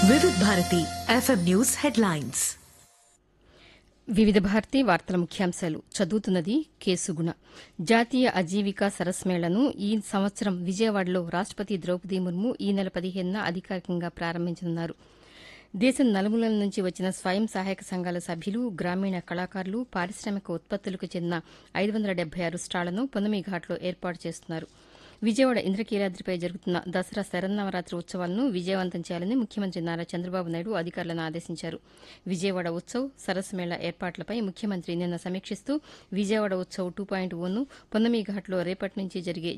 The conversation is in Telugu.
వివిధ భారతి ఎఫ్ఎం న్యూస్ హెడ్లైన్స్ వివిధ భారతి వార్తల ముఖ్యాంశాలు చదువుతున్నది కేసుగుణ జాతీయ అజీవికా సరస్ మేళను ఈ సంవత్సరం విజయవాడలో రాష్టపతి ద్రౌపది ముర్ము ఈ నెల పదిహేనున అధికారికంగా ప్రారంభించనున్నారు దేశం నలుమూలల నుంచి వచ్చిన స్వయం సహాయక సంఘాల సభ్యులు గ్రామీణ కళాకారులు పారిశ్రామిక ఉత్పత్తులకు చెందిన ఐదు వందల డెబ్బై ఆరు స్టాళ్లను పొన్నమి ఘాట్లో ఏర్పాటు చేస్తున్నారు విజయవాడ ఇంద్రకీలాద్రిపై జరుగుతున్న దసరా శరన్నవరాత్రి ఉత్సవాలను విజయవంతం చేయాలని ముఖ్యమంత్రి నారా చంద్రబాబు నాయుడు అధికారులను ఆదేశించారు విజయవాడ ఉత్సవ్ సరస్సు మేళ ఏర్పాట్లపై ముఖ్యమంత్రి నిన్న సమీక్షిస్తూ Vijayawada Utsav two point one Punnami ఘాట్లో రేపటి నుంచి జరిగే